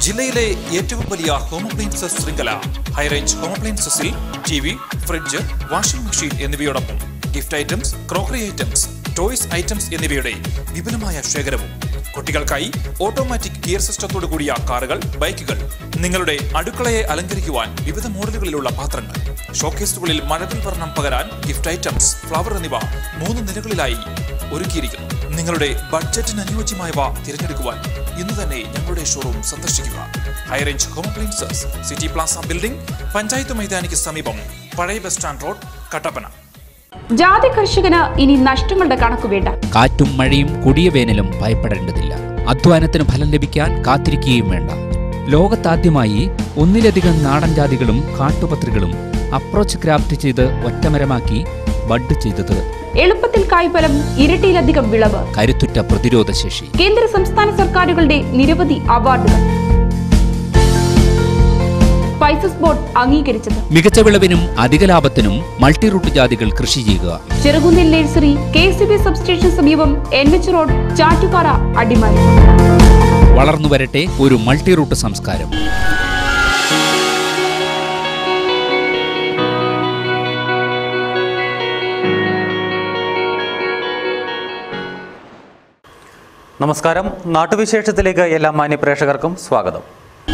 ജില്ലയിലെ ഏറ്റവും വലിയ ഹോം അപ്ലയൻസസ് ശൃംഖല ഹൈറേഞ്ച് ഹോം അപ്ലയൻസസിൽ T V fridge washing machine എന്നിവയോടൊപ്പം gift items crockery items toys items എന്നിവയുടെ വിപുലമായ ശേഖരവും കുട്ടികൾക്കായി ഓട്ടോമാറ്റിക് ഗിയർ സിസ്റ്റത്തോടു കൂടിയ കാറുകൾ ബൈക്കുകൾ നിങ്ങളുടെ അടുക്കളയെ അലങ്കരിക്കുവാൻ വിവിധ മോഡലുകളിലുള്ള പാത്രങ്ങൾ ഷോക്കേസുകളിൽ മഴവിൽ വർണ്ണം പകരാൻ ഗിഫ്റ്റ് ഐറ്റംസ് ഫ്ലവർ എന്നിവ മൂന്ന് നിലകളിലായി ഒരുക്കിയിരിക്കുന്നു നിങ്ങളുടെ ബഡ്ജറ്റിന് അനുയോജ്യമായവ തിരഞ്ഞെടുക്കുവാൻ ഇന്ന് തന്നെ ഞങ്ങളുടെ ഷോറൂം സന്ദർശിക്കുക high range home appliances city plaza building panchayat മൈതാനിക്ക് സമീപം പഴയ ബസ് സ്റ്റാൻഡ് റോഡ് കട്ടപ്പന ജാതി കർഷകന് ഇനി നഷ്ടങ്ങളുടെ കണക്ക് വേണ്ട കാറ്റും മഴയും കൊടിയ വേനലും ഭയപ്പെടേണ്ടതില്ല അധ്വാനത്തിന് ഫലം ലഭിക്കാൻ കാത്തിരിക്കുകയും വേണ്ട ലോകത്താദ്യമായി ഒന്നിലധികം നാടൻ ജാതികളും കാട്ടുപത്രികളും അപ്രോച്ച് ക്രാഫ്റ്റ് ചെയ്ത് ഒറ്റമരമാക്കി ബഡ് ചെയ്തത് എളുപ്പത്തിൽ കായ്ഫലം ഇരട്ടിയിലധികം വിളവ് കരുത്തുറ്റ പ്രതിരോധശേഷി കേന്ദ്ര സംസ്ഥാന സർക്കാരുകളുടെ നിരവധി അവാർഡുകൾ സ്പൈസസ് ബോർഡ് അംഗീകരിച്ചത് മികച്ച വിളവിനും അധിക ലാഭത്തിനും മൾട്ടി റൂട്ട് ജാതികൾ കൃഷി ചെയ്യുക ചെറുകുന്നിൽ nursery K C B substation സമീപം N H road Chattupara Adimali വളർന്നു വരട്ടെ ഒരു മൾട്ടി റൂട്ട് സംസ്കാരം നമസ്കാരം നാട്ടുവിശേഷത്തിലേക്ക് എല്ലാ മാന്യ പ്രേക്ഷകർക്കും സ്വാഗതം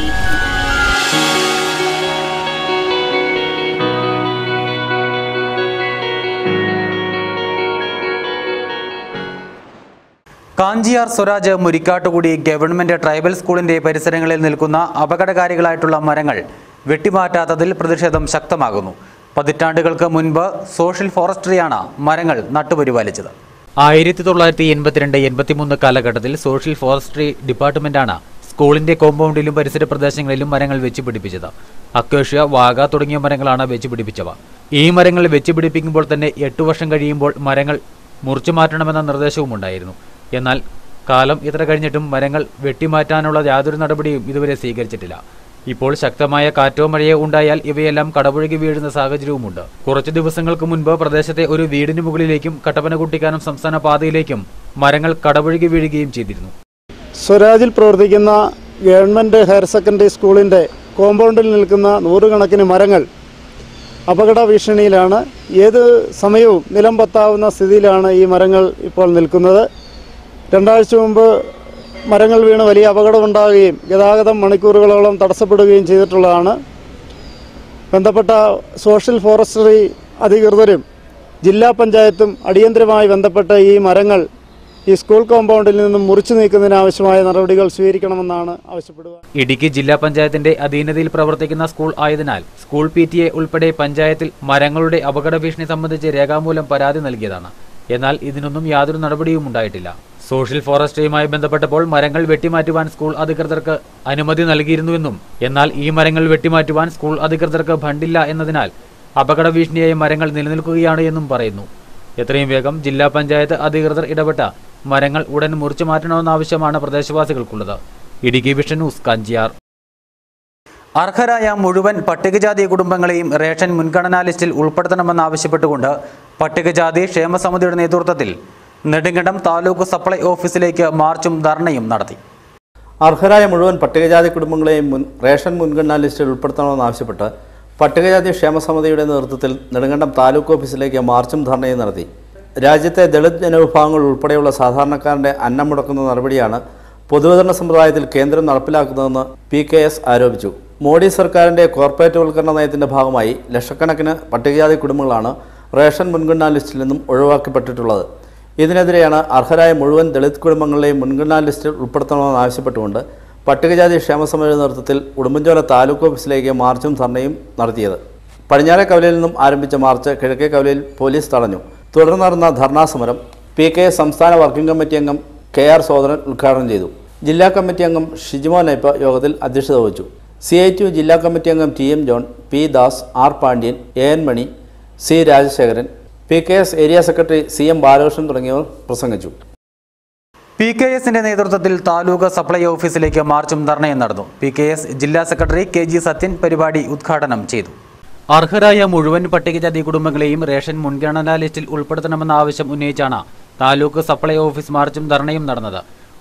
കാഞ്ചിയാർ സ്വരാജ് മുരിക്കാട്ടുകുടി ഗവൺമെന്റ് ട്രൈബൽ സ്കൂളിന്റെ പരിസരങ്ങളിൽ നിൽക്കുന്ന അപകടകാരികളായിട്ടുള്ള മരങ്ങൾ വെട്ടിമാറ്റാത്തതിൽ പ്രതിഷേധം ശക്തമാകുന്നു പതിറ്റാണ്ടുകൾക്ക് മുൻപ് സോഷ്യൽ ഫോറസ്ട്രിയാണ് മരങ്ങൾ നട്ടുപരിപാലിച്ചത് ആയിരത്തി തൊള്ളായിരത്തി എൺപത്തിരണ്ട് എൺപത്തിമൂന്ന് കാലഘട്ടത്തിൽ സോഷ്യൽ ഫോറസ്ട്രി ഡിപ്പാർട്ട്മെന്റാണ് സ്കൂളിന്റെ കോമ്പൗണ്ടിലും പരിസര പ്രദേശങ്ങളിലും മരങ്ങൾ വെച്ച് പിടിപ്പിച്ചത് അക്വേഷ്യ വാഗ തുടങ്ങിയ മരങ്ങളാണ് വെച്ച് പിടിപ്പിച്ചവ ഈ മരങ്ങൾ വെച്ച് പിടിപ്പിക്കുമ്പോൾ തന്നെ എട്ടു വർഷം കഴിയുമ്പോൾ മരങ്ങൾ മുറിച്ചു മാറ്റണമെന്ന നിർദ്ദേശവും ഉണ്ടായിരുന്നു എന്നാൽ കാലം ഇത്ര കഴിഞ്ഞിട്ടും മരങ്ങൾ വെട്ടിമാറ്റാനുള്ള യാതൊരു നടപടിയും ഇതുവരെ സ്വീകരിച്ചിട്ടില്ല ഇപ്പോൾ ശക്തമായ കാറ്റോ മഴയോ ഉണ്ടായാൽ ഇവയെല്ലാം കടപുഴകി വീഴുന്ന സാഹചര്യവുമുണ്ട് കുറച്ചു ദിവസങ്ങൾക്ക് മുൻപ് പ്രദേശത്തെ ഒരു വീടിന് മുകളിലേക്കും കട്ടപ്പന കുട്ടിക്കാനം സംസ്ഥാന പാതയിലേക്കും മരങ്ങൾ കടപുഴകി വീഴുകയും ചെയ്തിരുന്നു സ്വരാജിൽ പ്രവർത്തിക്കുന്ന ഗവൺമെൻറ് ഹയർ സെക്കൻഡറി സ്കൂളിൻ്റെ കോമ്പൗണ്ടിൽ നിൽക്കുന്ന നൂറുകണക്കിന് മരങ്ങൾ അപകട ഭീഷണിയിലാണ് ഏത് സമയവും നിലം പത്താവുന്ന സ്ഥിതിയിലാണ് ഈ മരങ്ങൾ ഇപ്പോൾ നിൽക്കുന്നത് രണ്ടാഴ്ച മുമ്പ് മരങ്ങൾ വീണ് വലിയ അപകടമുണ്ടാകുകയും ഗതാഗതം മണിക്കൂറുകളോളം തടസ്സപ്പെടുകയും ചെയ്തിട്ടുള്ളതാണ് ബന്ധപ്പെട്ട സോഷ്യൽ ഫോറസ്ട്രി അധികൃതരും ജില്ലാ പഞ്ചായത്തും അടിയന്തരമായി ബന്ധപ്പെട്ട ഈ മരങ്ങൾ ഈ സ്കൂൾ കോമ്പൗണ്ടിൽ നിന്നും മുറിച്ചു നീക്കുന്നതിനാവശ്യമായ നടപടികൾ സ്വീകരിക്കണമെന്നാണ് ആവശ്യപ്പെടുക ഇടുക്കി ജില്ലാ പഞ്ചായത്തിന്റെ അധീനതയിൽ പ്രവർത്തിക്കുന്ന സ്കൂൾ ആയതിനാൽ സ്കൂൾ പി ടി എ ഉൾപ്പെടെ പഞ്ചായത്തിൽ മരങ്ങളുടെ അപകട ഭീഷണി സംബന്ധിച്ച് രേഖാമൂലം പരാതി നൽകിയതാണ് എന്നാൽ ഇതിനൊന്നും യാതൊരു നടപടിയും ഉണ്ടായിട്ടില്ല സോഷ്യൽ ഫോറസ്ട്രിയുമായി ബന്ധപ്പെട്ടപ്പോൾ മരങ്ങൾ വെട്ടിമാറ്റുവാൻ സ്കൂൾ അധികൃതർക്ക് അനുമതി നൽകിയിരുന്നുവെന്നും എന്നാൽ ഈ മരങ്ങൾ വെട്ടിമാറ്റുവാൻ സ്കൂൾ അധികൃതർക്ക് ഫണ്ടില്ല എന്നതിനാൽ അപകട ഭീഷണിയായ മരങ്ങൾ നിലനിൽക്കുകയാണ് എന്നും പറയുന്നു എത്രയും വേഗം ജില്ലാ പഞ്ചായത്ത് അധികൃതർ ഇടപെട്ട മരങ്ങൾ ഉടൻ മുറിച്ചു മാറ്റണമെന്ന ആവശ്യമാണ് പ്രദേശവാസികൾക്കുള്ളത് ഇടുക്കി വിഷൻ ന്യൂസ് കാഞ്ചിയാർ അർഹരായ മുഴുവൻ പട്ടികജാതി കുടുംബങ്ങളെയും റേഷൻ മുൻഗണനാ ലിസ്റ്റിൽ ഉൾപ്പെടുത്തണമെന്നാവശ്യപ്പെട്ടുകൊണ്ട് പട്ടികജാതി ക്ഷേമസമിതിയുടെ നേതൃത്വത്തിൽ നെടുങ്കണ്ടം താലൂക്ക് സപ്ലൈ ഓഫീസിലേക്ക് മാർച്ചും ധർണയും നടത്തി അർഹരായ മുഴുവൻ പട്ടികജാതി കുടുംബങ്ങളെയും മുൻ റേഷൻ മുൻഗണനാ ലിസ്റ്റിൽ ഉൾപ്പെടുത്തണമെന്നാവശ്യപ്പെട്ട് പട്ടികജാതി ക്ഷേമസമിതിയുടെ നേതൃത്വത്തിൽ നെടുങ്കണ്ടം താലൂക്ക് ഓഫീസിലേക്ക് മാർച്ചും ധർണയും നടത്തി രാജ്യത്തെ ദളിത് ജനവിഭാഗങ്ങൾ ഉൾപ്പെടെയുള്ള സാധാരണക്കാരൻ്റെ അന്നം മുടക്കുന്ന നടപടിയാണ് പൊതുവിതരണ സമ്പ്രദായത്തിൽ കേന്ദ്രം നടപ്പിലാക്കുന്നതെന്ന് പി കെ എസ് ആരോപിച്ചു മോഡി സർക്കാരിൻ്റെ കോർപ്പറേറ്റ്വൽക്കരണ നയത്തിൻ്റെ ഭാഗമായി ലക്ഷക്കണക്കിന് പട്ടികജാതി കുടുംബങ്ങളാണ് റേഷൻ മുൻഗണനാ ലിസ്റ്റിൽ നിന്നും ഒഴിവാക്കപ്പെട്ടിട്ടുള്ളത് ഇതിനെതിരെയാണ് അർഹരായ മുഴുവൻ ദളിത് കുടുംബങ്ങളെയും മുൻഗണനാ ലിസ്റ്റിൽ ഉൾപ്പെടുത്തണമെന്ന് ആവശ്യപ്പെട്ടുകൊണ്ട് പട്ടികജാതി ക്ഷേമസമിതിയുടെ നേതൃത്വത്തിൽ ഉടുമ്പൻചോല താലൂക്ക് ഓഫീസിലേക്ക് മാർച്ചും ധർണയും നടത്തിയത് പടിഞ്ഞാറെ കവലയിൽ നിന്നും ആരംഭിച്ച മാർച്ച് കിഴക്കേ കവലയിൽ പോലീസ് തടഞ്ഞു തുടർന്ന് നടന്ന ധർണാ സമരം പി കെ എസ് സംസ്ഥാന വർക്കിംഗ് കമ്മിറ്റി അംഗം കെ ആർ സോദരൻ ഉദ്ഘാടനം ചെയ്തു ജില്ലാ കമ്മിറ്റി അംഗം ഷിജിമോ നൈപ്പ യോഗത്തിൽ അധ്യക്ഷത വഹിച്ചു സി ഐ ടി ജില്ലാ കമ്മിറ്റി അംഗം T M John P Das R Pandian A N Mani C Rajasekharan P K S area secretary C M Balakrishnan തുടങ്ങിയവർ പ്രസംഗിച്ചു പി കെ എസിന്റെ നേതൃത്വത്തിൽ താലൂക്ക് സപ്ലൈ ഓഫീസിലേക്ക് മാർച്ചും ധർണയും നടന്നു പി കെ എസ് ജില്ലാ സെക്രട്ടറി കെ ജി സത്യൻ പരിപാടി ഉദ്ഘാടനം ചെയ്തു അർഹരായ മുഴുവൻ പട്ടികജാതി കുടുംബങ്ങളെയും റേഷൻ മുൻഗണനാ ലിസ്റ്റിൽ ഉൾപ്പെടുത്തണമെന്ന ആവശ്യം ഉന്നയിച്ചാണ് താലൂക്ക് സപ്ലൈ ഓഫീസ് മാർച്ചും ധർണയും നടന്നത്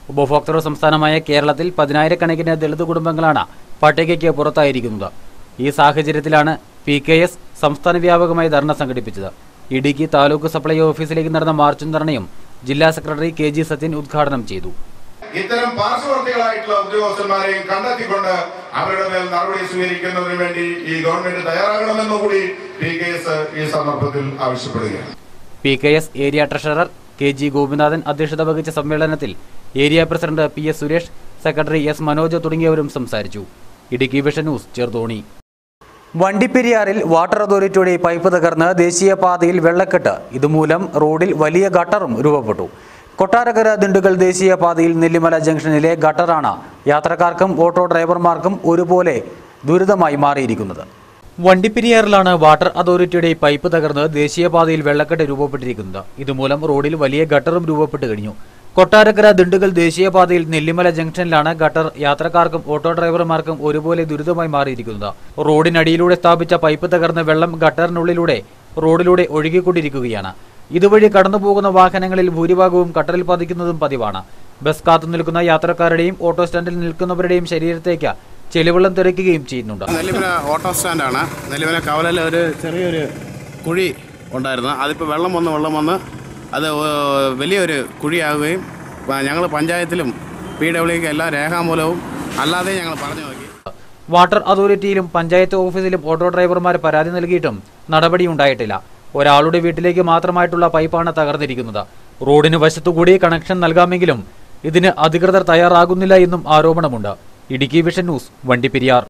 ഉപഭോക്തൃ സംസ്ഥാനമായ കേരളത്തിൽ പതിനായിരക്കണക്കിന് ദളിത് കുടുംബങ്ങളാണ് പട്ടികയ്ക്ക് പുറത്തായിരിക്കുന്നത് ഈ സാഹചര്യത്തിലാണ് പി കെ എസ് സംസ്ഥാന വ്യാപകമായി ധർണ സംഘടിപ്പിച്ചത് ഇടുക്കി താലൂക്ക് സപ്ലൈ ഓഫീസിലേക്ക് നടന്ന മാർച്ചും ധർണയും ജില്ലാ സെക്രട്ടറി കെ ജി സത്യൻ ഉദ്ഘാടനം ചെയ്തു ഇത്തരം പാർശ്വവർത്തികളായിട്ടുള്ള ഉദ്യോഗസ്ഥന്മാരെയും കണ്ടെത്തിക്കൊണ്ട് അവരുടെ മേൽ നടപടി സ്വീകരിക്കുന്നതിന് വേണ്ടി ഈ ഗവൺമെന്റ് തയ്യാറാകണമെന്ന് കൂടി പി കെ എസ് ഈ സന്ദർഭത്തിൽ ആവശ്യപ്പെടുകയാണ് P K S area treasurer K G Gopinathan അധ്യക്ഷത വഹിച്ച സമ്മേളനത്തിൽ area president P S Suresh secretary S Manoj തുടങ്ങിയവരും സംസാരിച്ചു ഇടുക്കി വിഷൻ ന്യൂസ് ചെറുതോണി വണ്ടിപ്പെരിയാറിൽ വാട്ടർ അതോറിറ്റിയുടെ പൈപ്പ് തകർന്ന് ദേശീയപാതയിൽ വെള്ളക്കെട്ട് ഇതുമൂലം റോഡിൽ വലിയ ഗട്ടറും രൂപപ്പെട്ടു കൊട്ടാരക്കര ദിണ്ടുകൽ ദേശീയപാതയിൽ നെല്ലിമല ജംഗ്ഷനിലെ ഗട്ടറാണ് യാത്രക്കാർക്കും ഓട്ടോ ഡ്രൈവർമാർക്കും ഒരുപോലെ ദുരിതമായി മാറിയിരിക്കുന്നത് വണ്ടിപ്പെരിയാറിലാണ് വാട്ടർ അതോറിറ്റിയുടെ പൈപ്പ് തകർന്ന് ദേശീയപാതയിൽ വെള്ളക്കെട്ട് രൂപപ്പെട്ടിരിക്കുന്നത് ഇതുമൂലം റോഡിൽ വലിയ ഗട്ടറും രൂപപ്പെട്ടു കഴിഞ്ഞു കൊട്ടാരക്കര ദിണ്ടുകൽ ദേശീയപാതയിൽ നെല്ലിമല ജംഗ്ഷനിലാണ് ഗട്ടർ യാത്രക്കാർക്കും ഓട്ടോ ഡ്രൈവർമാർക്കും ഒരുപോലെ ദുരിതമായി മാറിയിരിക്കുന്നത് റോഡിനടിയിലൂടെ സ്ഥാപിച്ച പൈപ്പ് തകർന്ന് വെള്ളം ഗട്ടറിനുള്ളിലൂടെ റോഡിലൂടെ ഒഴുകിക്കൊണ്ടിരിക്കുകയാണ് ഇതുവഴി കടന്നുപോകുന്ന വാഹനങ്ങളിൽ ഭൂരിഭാഗവും ഗട്ടറിൽ പതിക്കുന്നതും പതിവാണ് ബസ് കാത്തു നിൽക്കുന്ന യാത്രക്കാരുടെയും ഓട്ടോ സ്റ്റാൻഡിൽ നിൽക്കുന്നവരുടെയും ശരീരത്തേക്ക് ചെളിവെള്ളം തെറിക്കുകയും ചെയ്യുന്നുണ്ട് നെല്ലിമല ഓട്ടോ സ്റ്റാൻഡാണ് നെല്ലിമല കവലയിൽ ഒരു ചെറിയൊരു കുഴി ഉണ്ടായിരുന്നു അതിപ്പോൾ വെള്ളം വന്ന് വെള്ളം വന്ന് അത് ഏഹ്, വലിയൊരു കുഴിയാവുകയും ഞങ്ങൾ പഞ്ചായത്തിലും പി ഡബ്ല്യുക്ക് എല്ലാ രേഖാമൂലവും അല്ലാതെ ഞങ്ങൾ പറഞ്ഞു നോക്കി വാട്ടർ അതോറിറ്റിയിലും പഞ്ചായത്ത് ഓഫീസിലും ഓട്ടോ ഡ്രൈവർമാർ പരാതി നൽകിയിട്ടും നടപടിയുണ്ടായിട്ടില്ല ഒരാളുടെ വീട്ടിലേക്ക് മാത്രമായിട്ടുള്ള പൈപ്പാണ് തകർന്നിരിക്കുന്നത് റോഡിന് വശത്തുകൂടി കണക്ഷൻ നൽകാമെങ്കിലും ഇതിന് അധികൃതർ തയ്യാറാകുന്നില്ല എന്നും ആരോപണമുണ്ട് ഇടുക്കി വിഷൻ ന്യൂസ് വണ്ടിപ്പെരിയാർ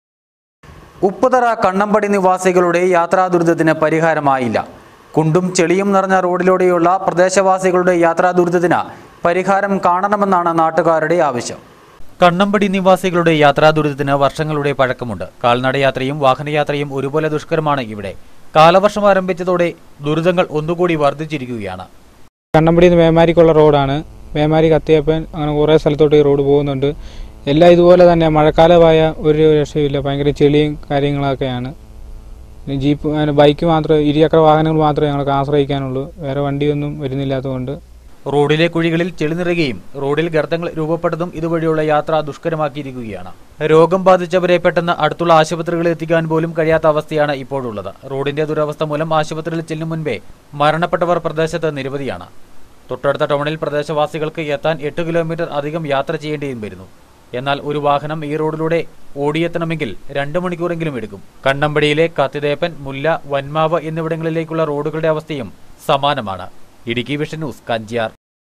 ഉപ്പുതറ കണ്ണമ്പടി നിവാസികളുടെ യാത്രാ ദുരിതത്തിന് പരിഹാരമായില്ല കുണ്ടും ചെളിയും നിറഞ്ഞ റോഡിലൂടെയുള്ള പ്രദേശവാസികളുടെ യാത്രാ ദുരിതത്തിന് പരിഹാരം കാണണമെന്നാണ് നാട്ടുകാരുടെ ആവശ്യം കണ്ണമ്പടി നിവാസികളുടെ യാത്രാ ദുരിതത്തിന് വർഷങ്ങളുടെ പഴക്കമുണ്ട് കാൽനടയാത്രയും വാഹനയാത്രയും ഒരുപോലെ ദുഷ്കരമാണ് ഇവിടെ കാലവർഷം ആരംഭിച്ചതോടെ ദുരിതങ്ങൾ ഒന്നുകൂടി വർദ്ധിച്ചിരിക്കുകയാണ് കണ്ണമ്പടി നിന്ന് മേമാരിക്കുള്ള റോഡാണ് മേമാരി കത്തിയപ്പൻ അങ്ങനെ കുറേ സ്ഥലത്തോട്ട് ഈ റോഡ് പോകുന്നുണ്ട് എല്ലാം ഇതുപോലെ തന്നെ മഴക്കാലമായ ഒരു രക്ഷയില്ല ഭയങ്കര ചെളിയും കാര്യങ്ങളൊക്കെയാണ് പിന്നെ ജീപ്പ് അങ്ങനെ ബൈക്ക് മാത്രമേ ഇരുചക്ര വാഹനങ്ങൾ മാത്രമേ ഞങ്ങൾക്ക് ആശ്രയിക്കാനുള്ളൂ വേറെ വണ്ടിയൊന്നും വരുന്നില്ലാത്തതുകൊണ്ട് റോഡിലെ കുഴികളിൽ ചെളി നിറയുകയും റോഡിൽ ഗർത്തങ്ങൾ രൂപപ്പെട്ടതും ഇതുവഴിയുള്ള യാത്ര ദുഷ്കരമാക്കിയിരിക്കുകയാണ് രോഗം ബാധിച്ചവരെ പെട്ടെന്ന് അടുത്തുള്ള ആശുപത്രികളിൽ എത്തിക്കാൻ പോലും കഴിയാത്ത അവസ്ഥയാണ് ഇപ്പോഴുള്ളത് റോഡിന്റെ ദുരവസ്ഥ മൂലം ആശുപത്രിയിൽ ചെല്ലും മുൻപേ മരണപ്പെട്ടവർ പ്രദേശത്ത് നിരവധിയാണ് തൊട്ടടുത്ത ടൗണിൽ പ്രദേശവാസികൾക്ക് എത്താൻ എട്ട് കിലോമീറ്റർ അധികം യാത്ര ചെയ്യേണ്ടിയും വരുന്നു എന്നാൽ ഒരു വാഹനം ഈ റോഡിലൂടെ ഓടിയെത്തണമെങ്കിൽ രണ്ട് മണിക്കൂറെങ്കിലും എടുക്കും കണ്ണമ്പടിയിലെ കത്തിതേപ്പൻ മുല്ല വന്മാവ് എന്നിവിടങ്ങളിലേക്കുള്ള റോഡുകളുടെ അവസ്ഥയും സമാനമാണ് ഇടുക്കി വിഷൻ ന്യൂസ് കഞ്ചിയാർ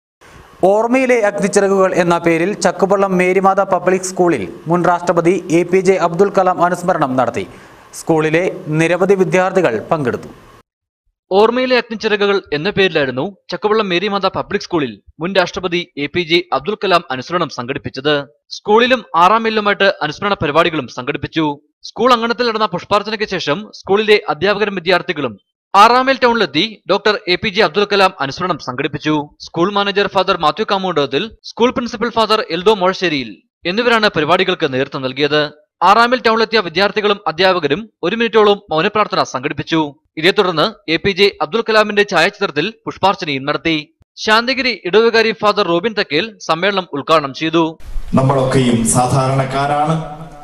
ഓർമ്മയിലെ അഗ്നിച്ചിറകുകൾ എന്ന പേരിൽ ചക്കുപള്ളം മേരിമാത പബ്ലിക് സ്കൂളിൽ മുൻ രാഷ്ട്രപതി A P J Abdul Kalam അനുസ്മരണം നടത്തി സ്കൂളിലെ നിരവധി വിദ്യാർത്ഥികൾ പങ്കെടുത്തു ഓർമ്മയിലെ അഗ്നിച്ചിറകുകൾ എന്ന പേരിലായിരുന്നു ചക്കവള്ളം മേരിമാത പബ്ലിക് സ്കൂളിൽ മുൻ രാഷ്ട്രപതി A P J Abdul Kalam അനുസ്മരണം സംഘടിപ്പിച്ചത് സ്കൂളിലും ആറാം മേലിലുമായിട്ട് അനുസ്മരണ പരിപാടികളും സംഘടിപ്പിച്ചു സ്കൂൾ അങ്കണത്തിൽ നടന്ന പുഷ്പാർച്ചനയ്ക്ക് ശേഷം സ്കൂളിലെ അധ്യാപകരും വിദ്യാർത്ഥികളും ആറാമേൽ ടൗണിലെത്തി doctor A P J Abdul Kalam അനുസ്മരണം സംഘടിപ്പിച്ചു സ്കൂൾ മാനേജർ ഫാദർ മാത്യു കാമോണ്ടത്തിൽ സ്കൂൾ പ്രിൻസിപ്പൽ ഫാദർ എൽദോ മോഴശ്ശേരിയിൽ എന്നിവരാണ് പരിപാടികൾക്ക് നേതൃത്വം നൽകിയത് ആറാമിൽ ടൗണിലെത്തിയ വിദ്യാർത്ഥികളും അധ്യാപകരും ഒരു മിനിറ്റോളം മൗനപ്രാർത്ഥന സംഘടിപ്പിച്ചു ഇതേ തുടർന്ന് എ പി ജെ അബ്ദുൽ കലാമിന്റെ ഛായാചിത്രത്തിൽ പുഷ്പാർച്ചനയും നടത്തി ശാന്തിഗിരി ഇടവുകാരി ഫാദർ റോബിൻ തക്കേൽ സമ്മേളനം ഉദ്ഘാടനം ചെയ്തു നമ്മളൊക്കെയും സാധാരണക്കാരാണ്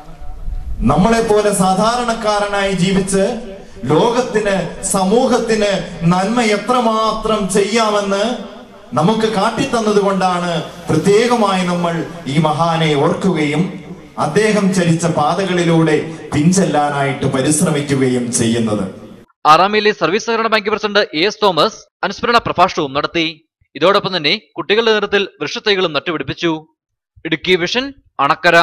നമ്മളെ പോലെ സാധാരണക്കാരനായി ജീവിച്ച് ലോകത്തിന് സമൂഹത്തിന് നന്മ എത്രമാത്രം ചെയ്യാമെന്ന് നമുക്ക് കാട്ടിത്തന്നത് കൊണ്ടാണ് പ്രത്യേകമായി നമ്മൾ ഈ മഹാനെ ഓർക്കുകയും അദ്ദേഹം ചരിച്ച പാതകളിലൂടെ പിൻചെല്ലാനായിട്ട് പരിശ്രമിക്കുകയും ചെയ്യുന്നത് ആറാമയിലെ സർവീസ് സഹകരണ bank president A S Thomas അനുസ്മരണ പ്രഭാഷണവും നടത്തി ഇതോടൊപ്പം തന്നെ കുട്ടികളുടെ നേതൃത്വത്തിൽ വൃക്ഷത്തൈകളും നട്ടുപിടിപ്പിച്ചു ഇടുക്കി വിഷൻ അണക്കര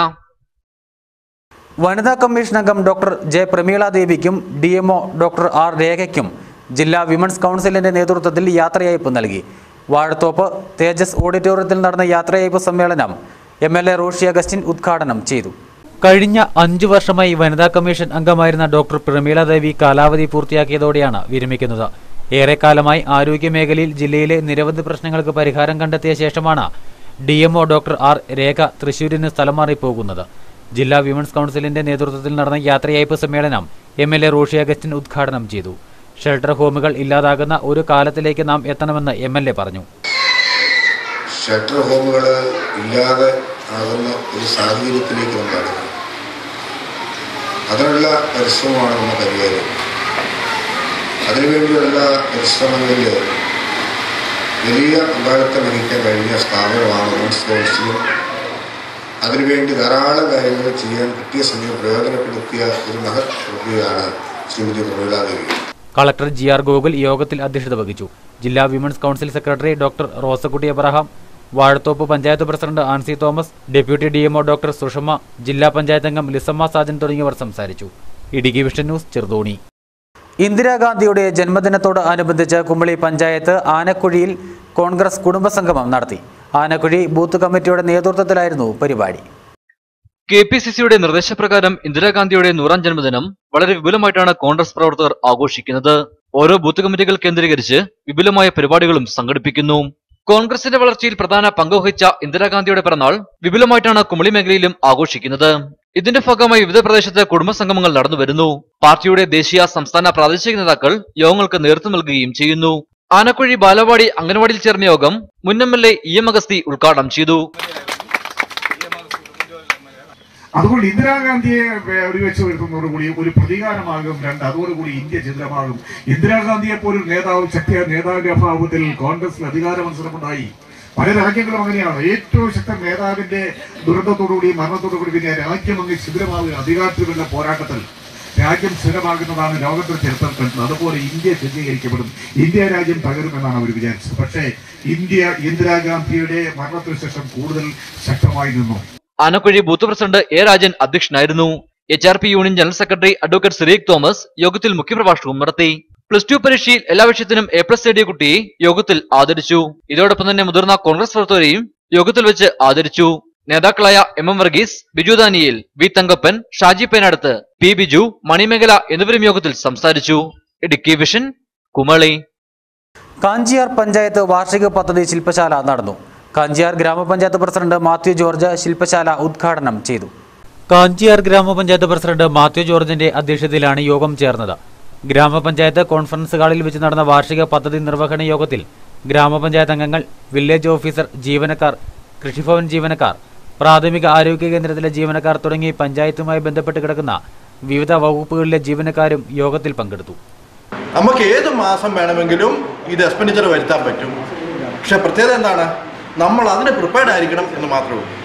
വനിതാ കമ്മീഷൻ അംഗം ഡോക്ടർ ജെ പ്രമീള ദേവിക്കും ഡി എംഒ ഡോക്ടർ ആർ രേഖയ്ക്കും ജില്ലാ വിമൻസ് കൗൺസിലിന്റെ നേതൃത്വത്തിൽ യാത്രയയപ്പ് നൽകി വാഴത്തോപ്പ് തേജസ് ഓഡിറ്റോറിയത്തിൽ നടന്ന യാത്രയയപ്പ് സമ്മേളനം M L A Roshy Augustine ഉദ്ഘാടനം ചെയ്തു കഴിഞ്ഞ അഞ്ചു വർഷമായി വനിതാ കമ്മീഷൻ അംഗമായിരുന്ന ഡോക്ടർ പ്രമീള ദേവി കാലാവധി പൂർത്തിയാക്കിയതോടെയാണ് വിരമിക്കുന്നത് ഏറെക്കാലമായി ആരോഗ്യ മേഖലയിൽ ജില്ലയിലെ നിരവധി പ്രശ്നങ്ങൾക്ക് പരിഹാരം കണ്ടെത്തിയ ശേഷമാണ് D M O doctor R Rekha തൃശൂരിന് സ്ഥലം മാറി പോകുന്നത് ജില്ലാ വിമൻസ് കൗൺസിലിന്റെ നേതൃത്വത്തിൽ നടന്ന യാത്രയയപ്പ് സമ്മേളനം M L A Roshy Augustine ഉദ്ഘാടനം ചെയ്തു ഷെൽട്ടർ ഹോമുകൾ ഇല്ലാതാകുന്ന ഒരു കാലത്തിലേക്ക് നാം എത്തണമെന്ന് എം എൽ എ പറഞ്ഞു ഷെൽട്ടർ ഹോമുകൾ ഇല്ലാതെ ആകുന്ന ഒരു സാഹചര്യത്തിലേക്ക് നമ്മൾ അടുക്കണം അതിനുള്ള പരിശ്രമമാണ് നമ്മൾ കൈകാര്യം അതിനുവേണ്ടിയുള്ള പരിശ്രമങ്ങളിൽ വലിയ പങ്കാളിത്തം വഹിക്കാൻ കഴിഞ്ഞ സ്ഥാപനമാണ് വുമൻസ് കൗൺസിലും അതിനുവേണ്ടി ധാരാളം കാര്യങ്ങൾ ചെയ്യാൻ കിട്ടിയ സമയം പ്രയോജനപ്പെടുത്തിയ ഒരു മഹത് പ്രതിയാണ് Shrimati Pramiladevi collector G R Gokul യോഗത്തിൽ അധ്യക്ഷത വഹിച്ചു ജില്ലാ women's council secretary doctor Rosakutty Abraham Vazhathoppu panchayat president Ancy Thomas deputy D M O doctor Sushama ജില്ലാ പഞ്ചായത്ത് അംഗം ലിസമ്മ സാജൻ തുടങ്ങിയവർ സംസാരിച്ചു ഇടുക്കി വിഷൻ ന്യൂസ് ചെറുതോണി ഇന്ദിരാഗാന്ധിയുടെ ജന്മദിനത്തോട് അനുബന്ധിച്ച് കുമ്പളി പഞ്ചായത്ത് ആനക്കുഴിയിൽ കോൺഗ്രസ് കുടുംബസംഗമം നടത്തി ആനക്കുഴി ബൂത്ത് കമ്മിറ്റിയുടെ നേതൃത്വത്തിലായിരുന്നു പരിപാടി കെ പി സി സിയുടെ നിർദ്ദേശപ്രകാരം ഇന്ദിരാഗാന്ധിയുടെ നൂറാം ജന്മദിനം വളരെ വിപുലമായിട്ടാണ് കോൺഗ്രസ് പ്രവർത്തകർ ആഘോഷിക്കുന്നത് ഓരോ ബൂത്ത് കമ്മിറ്റികൾ കേന്ദ്രീകരിച്ച് വിപുലമായ പരിപാടികളും സംഘടിപ്പിക്കുന്നു കോൺഗ്രസിന്റെ വളർച്ചയിൽ പ്രധാന പങ്കുവഹിച്ച ഇന്ദിരാഗാന്ധിയുടെ പിറന്നാൾ വിപുലമായിട്ടാണ് കുമളി മേഖലയിലും ആഘോഷിക്കുന്നത് ഇതിന്റെ ഭാഗമായി വിവിധ പ്രദേശത്ത് കുടുംബസംഗമങ്ങൾ നടന്നുവരുന്നു പാർട്ടിയുടെ ദേശീയ സംസ്ഥാന പ്രാദേശിക നേതാക്കൾ യോഗങ്ങൾക്ക് നേതൃത്വം നൽകുകയും ചെയ്യുന്നു ആനക്കുഴി ബാലവാടി അംഗൻവാടിയിൽ ചേർന്ന യോഗം മുൻ M L A E M Agasthi ഉദ്ഘാടനം ചെയ്തു അതുകൊണ്ട് ഇന്ദിരാഗാന്ധിയെ വെടിവെച്ച് വരുത്തുന്നതോടുകൂടി ഒരു പ്രതികാരമാകും രണ്ട് അതോടുകൂടി ഇന്ത്യ ചിത്രമാകും ഇന്ദിരാഗാന്ധിയെ പോലും നേതാവ് ശക്തിയായ നേതാവിന്റെ അഭാവത്തിൽ കോൺഗ്രസിൽ അധികാര മത്സരമുണ്ടായി പല രാജ്യങ്ങളും അങ്ങനെയാണ് ഏറ്റവും ശക്തൻ നേതാവിന്റെ ദുരന്തത്തോടുകൂടി മരണത്തോടുകൂടി പിന്നെ രാജ്യം അങ്ങ് ശിഥിരമാകുക അധികാരത്തിലുള്ള പോരാട്ടത്തിൽ രാജ്യം സ്ഥിരമാകുന്നതാണ് ലോകത്തിന്റെ ചരിത്രം കണ്ടത് അതുപോലെ ഇന്ത്യ ശുദ്ധീകരിക്കപ്പെടും ഇന്ത്യ രാജ്യം തകരുമെന്നാണ് അവർ വിചാരിച്ചത് പക്ഷേ ഇന്ത്യ ഇന്ദിരാഗാന്ധിയുടെ മരണത്തിന് ശേഷം കൂടുതൽ ശക്തമായി നിന്നു Anakkuzhi booth president A Rajan അധ്യക്ഷനായിരുന്നു H R P union general secretary advocate Sireekh Thomas യോഗത്തിൽ മുഖ്യപ്രഭാഷണവും നടത്തി പ്ലസ് ടു പരീക്ഷയിൽ എല്ലാ വിഷയത്തിനും എ പ്ലസ് നേടിയ കുട്ടിയെ യോഗത്തിൽ ആദരിച്ചു ഇതോടൊപ്പം തന്നെ മുതിർന്ന കോൺഗ്രസ് പ്രവർത്തകരെയും യോഗത്തിൽ വെച്ച് ആദരിച്ചു നേതാക്കളായ M M Varghese Biju Daniel V Thankappan Shaji Penadath P Biju Manimekhala എന്നിവരും യോഗത്തിൽ സംസാരിച്ചു ഇടുക്കി വിഷൻ കുമളി കാഞ്ചിയാർ പഞ്ചായത്ത് വാർഷിക പദ്ധതി ശില്പശാല നടന്നു കാഞ്ചിയാർ ഗ്രാമപഞ്ചായത്ത് പ്രസിഡന്റ് മാത്യു ജോർജ് ശില്പശാല ഉദ്ഘാടനം ചെയ്തു കാഞ്ചിയാർ ഗ്രാമപഞ്ചായത്ത് പ്രസിഡന്റ് മാത്യു ജോർജിന്റെ അധ്യക്ഷതയിലാണ് യോഗം ചേർന്നത് ഗ്രാമപഞ്ചായത്ത് കോൺഫറൻസ് ഹാളിൽ വെച്ച് നടന്ന വാർഷിക പദ്ധതി നിർവഹണ യോഗത്തിൽ ഗ്രാമപഞ്ചായത്ത് അംഗങ്ങൾ വില്ലേജ് ഓഫീസർ ജീവനക്കാർ കൃഷിഭവൻ ജീവനക്കാർ പ്രാഥമിക ആരോഗ്യ കേന്ദ്രത്തിലെ ജീവനക്കാർ തുടങ്ങി പഞ്ചായത്തുമായി ബന്ധപ്പെട്ട് കിടക്കുന്ന വിവിധ വകുപ്പുകളിലെ ജീവനക്കാരും യോഗത്തിൽ പങ്കെടുത്തു നമുക്ക് ഏത് മാസം വേണമെങ്കിലും ഇത് എക്സ്പെൻഡിച്ചർ വരുത്താൻ പറ്റും പക്ഷെ പ്രത്യേകത എന്താണ് നമ്മൾ അതിന് പ്രിപ്പയർഡ് ആയിരിക്കണം എന്ന് മാത്രമേ ഉള്ളൂ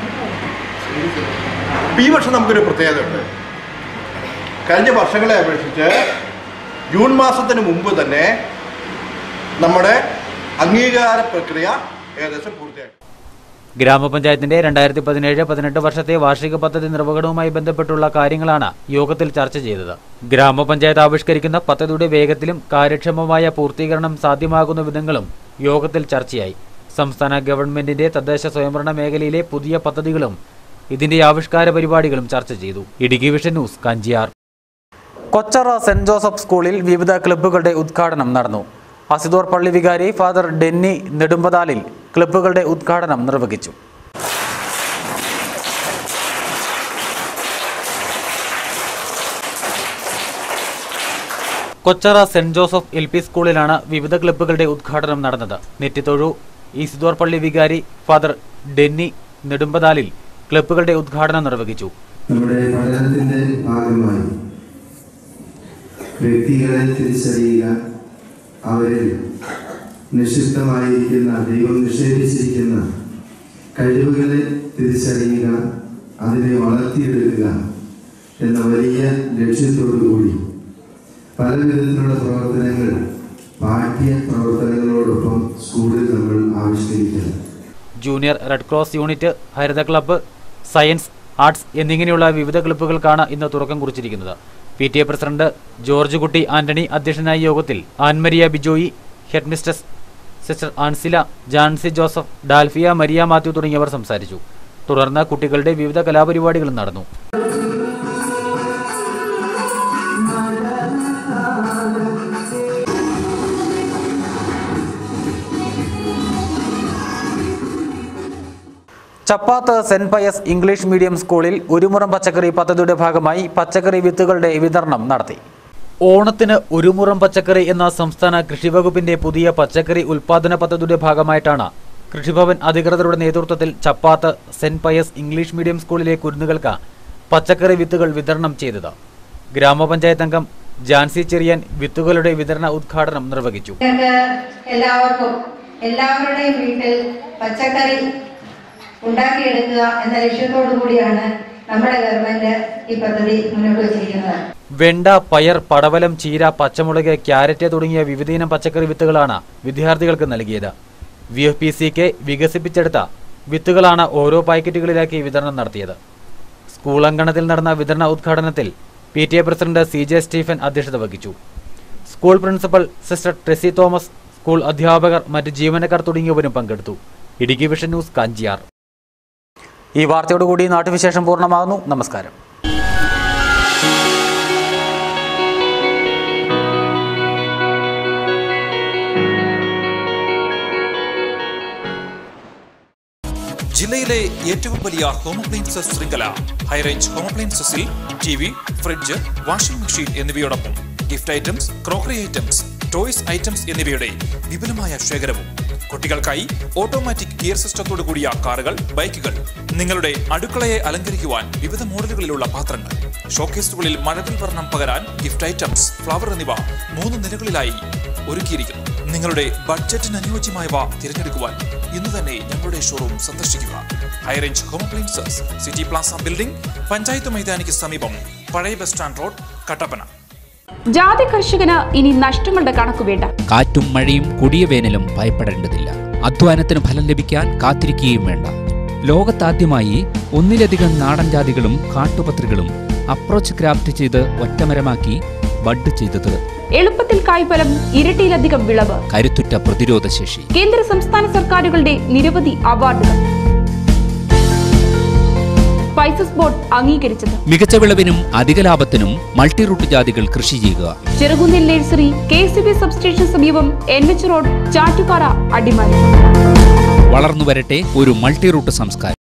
ഇപ്പം ഈ വർഷം നമുക്കൊരു പ്രത്യേകത ഉണ്ട് കഴിഞ്ഞ വർഷങ്ങളെ അപേക്ഷിച്ച് ജൂൺ മാസത്തിന് മുമ്പ് തന്നെ നമ്മുടെ അംഗീകാര പ്രക്രിയ ഏകദേശം പൂർത്തിയായി ഗ്രാമപഞ്ചായത്തിന്റെ രണ്ടായിരത്തി പതിനേഴ് പതിനെട്ട് വർഷത്തെ വാർഷിക പദ്ധതി നിർവഹണവുമായി ബന്ധപ്പെട്ടുള്ള കാര്യങ്ങളാണ് യോഗത്തിൽ ചർച്ച ചെയ്തത് ഗ്രാമപഞ്ചായത്ത് ആവിഷ്കരിക്കുന്ന പദ്ധതിയുടെ വേഗത്തിലും കാര്യക്ഷമമായ പൂർത്തീകരണം സാധ്യമാകുന്ന വിധങ്ങളും യോഗത്തിൽ ചർച്ചയായി സംസ്ഥാന ഗവൺമെന്റിന്റെ തദ്ദേശ സ്വയംഭരണ മേഖലയിലെ പുതിയ പദ്ധതികളും ഇതിന്റെ ആവിഷ്കാര പരിപാടികളും ചർച്ച ചെയ്തു Idukki vision news Kanchiyar Kochara Saint Joseph സ്കൂളിൽ വിവിധ ക്ലബ്ബുകളുടെ ഉദ്ഘാടനം നടന്നു അസിദോർ പള്ളി വികാരി ഫാദർ ഡെന്നി നെടുമ്പതാലിൽ ക്ലബ്ബുകളുടെ ഉദ്ഘാടനം നിർവഹിച്ചു Kochara Saint Joseph L P സ്കൂളിലാണ് വിവിധ ക്ലബ്ബുകളുടെ ഉദ്ഘാടനം നടന്നത് നെറ്റിത്തൊഴു ഈസിദോർ പള്ളി വികാരി ഫാദർ ഡെന്നി നെടുമ്പതാലിൽ ക്ലബ്ബുകളുടെ ഉദ്ഘാടനം നിർവഹിച്ചു നമ്മുടെ പഠനത്തിന്റെ ഭാഗമായി വ്യക്തികളെ തിരിച്ചറിയുക അവരിൽ നിക്ഷിപ്തമായിരിക്കുന്ന ദൈവം നിഷേധിച്ചിരിക്കുന്ന കഴിവുകളെ തിരിച്ചറിയുക അതിനെ വളർത്തിയെടുക്കുക എന്ന വലിയ ലക്ഷ്യത്തോടു കൂടി പല വിധത്തിലുള്ള പ്രവർത്തനങ്ങൾ പാഠ്യ പ്രവർത്തനങ്ങളോടൊപ്പം സ്കൂളിൽ നമ്മൾ ആവിഷ്കരിക്കുന്നു ജൂനിയർ റെഡ് ക്രോസ് യൂണിറ്റ് ഹരിത ക്ലബ്ബ് സയൻസ് ആർട്സ് എന്നിങ്ങനെയുള്ള വിവിധ ക്ലബ്ബുകൾക്കാണ് ഇന്ന് തുടക്കം കുറിച്ചിരിക്കുന്നത് P T A president George Kutty Antony അധ്യക്ഷനായ യോഗത്തിൽ Annmaria Bijoy head mistress sister Ancila Jancy Joseph Dalphia Maria Mathew തുടങ്ങിയവർ സംസാരിച്ചു തുടർന്ന് കുട്ടികളുടെ വിവിധ കലാപരിപാടികളും നടന്നു Chappath Saint Pius English medium സ്കൂളിൽ ഒരുമുറം പച്ചക്കറി പദ്ധതിയുടെ ഭാഗമായി പച്ചക്കറി വിത്തുകളുടെ വിതരണം നടത്തി ഓണത്തിന് ഒരുമുറം പച്ചക്കറി എന്ന സംസ്ഥാന കൃഷി വകുപ്പിന്റെ പുതിയ പച്ചക്കറി ഉൽപാദന പദ്ധതിയുടെ ഭാഗമായിട്ടാണ് കൃഷിഭവൻ അധികൃതരുടെ നേതൃത്വത്തിൽ Chappath Saint Pius English medium സ്കൂളിലെ കുരുന്നുകൾക്ക് പച്ചക്കറി വിത്തുകൾ വിതരണം ചെയ്തത് ഗ്രാമപഞ്ചായത്ത് അംഗം ജാൻസി ചെറിയാൻ വിത്തുകളുടെ വിതരണ ഉദ്ഘാടനം നിർവഹിച്ചു നിങ്ങൾക്ക് എല്ലാവർക്കും എല്ലാവരുടെയും വീട്ടിൽ പച്ചക്കറി ഉണ്ടാക്കിയെടുക്കുക എന്ന ലക്ഷ്യത്തോടു കൂടിയാണ് നമ്മുടെ ഗവൺമെന്റ് ഈ പദ്ധതി മുന്നോട്ട് വച്ചിരിക്കുന്നത് വെണ്ട പയർ പടവലം ചീര പച്ചമുളക് ക്യാരറ്റ് തുടങ്ങിയ വിവിധയിനം പച്ചക്കറി വിത്തുകളാണ് വിദ്യാർത്ഥികൾക്ക് നൽകിയത് വി എഫ് പി സിക്ക് വികസിപ്പിച്ചെടുത്ത വിത്തുകളാണ് ഓരോ പാക്കറ്റുകളിലാക്കി വിതരണം നടത്തിയത് സ്കൂൾ അങ്കണത്തിൽ നടന്ന വിതരണ ഉദ്ഘാടനത്തിൽ P T A president C J Stephen അധ്യക്ഷത വഹിച്ചു school principal sister Tracy Thomas school അധ്യാപകർ മറ്റ് ജീവനക്കാർ തുടങ്ങിയവരും പങ്കെടുത്തു ഇടുക്കി വിഷൻ ന്യൂസ് കാഞ്ചിയാർ ഈ വാർത്തയോടുകൂടി നാട്ടുവിശേഷം പൂർണ്ണമാകുന്നു നമസ്കാരം ജില്ലയിലെ ഏറ്റവും വലിയ ഹോം അപ്ലയൻസസ് ശൃംഖല ഹൈറേഞ്ച് ഹോം അപ്ലയൻസസിൽ T V fridge washing machine എന്നിവയോടൊപ്പം gift items crockery items toys items എന്നിവയുടെ വിപുലമായ ശേഖരവും കുട്ടികൾക്കായി ഓട്ടോമാറ്റിക് ഗിയർ സിസ്റ്റത്തോടു കൂടിയ കാറുകൾ ബൈക്കുകൾ നിങ്ങളുടെ അടുക്കളയെ അലങ്കരിക്കുവാൻ വിവിധ മോഡലുകളിലുള്ള പാത്രങ്ങൾ ഷോക്കേസുകളിൽ മഴവിൽ വർണ്ണം പകരാൻ ഗിഫ്റ്റ് ഐറ്റംസ് ഫ്ലവർ എന്നിവ മൂന്ന് നിലകളിലായി ഒരുക്കിയിരിക്കുന്നു നിങ്ങളുടെ ബഡ്ജറ്റിന് അനുയോജ്യമായവ തിരഞ്ഞെടുക്കുവാൻ ഇന്ന് തന്നെ ഞങ്ങളുടെ ഷോറൂം സന്ദർശിക്കുക high range home appliances city plaza building panchayat മൈതാനിക്ക് സമീപം പഴയ ബസ് സ്റ്റാൻഡ് റോഡ് കട്ടപ്പന ജാതി കർഷകന് ഇനി നഷ്ടങ്ങളുടെ കണക്ക് വേണ്ട കാറ്റും മഴയും കൊടിയ വേനലും ഭയപ്പെടേണ്ടതില്ല അധ്വാനത്തിന് ഫലം ലഭിക്കാൻ കാത്തിരിക്കുകയും വേണ്ട ലോകത്താദ്യമായി ഒന്നിലധികം നാടൻ ജാതികളും കാട്ടുപത്രികളും അപ്രോച്ച് ക്രാഫ്റ്റ് ചെയ്ത് ഒറ്റമരമാക്കി ബഡ് ചെയ്തത് എളുപ്പത്തിൽ കായ്ഫലം ഇരട്ടിയിലധികം വിളവ് കരുത്തുറ്റ പ്രതിരോധശേഷി കേന്ദ്ര സംസ്ഥാന സർക്കാരുകളുടെ നിരവധി അവാർഡുകൾ സ്പൈസസ് ബോർഡ് അംഗീകരിച്ചത് മികച്ച വിളവിനും അധിക ലാഭത്തിനും മൾട്ടി റൂട്ട് ജാതികൾ കൃഷി ചെയ്യുക ചെറുകുന്നിൽ nursery K C B substation സമീപം N H road Chattupara Adimali വളർന്നു വരട്ടെ ഒരു മൾട്ടി റൂട്ട് സംസ്കാരം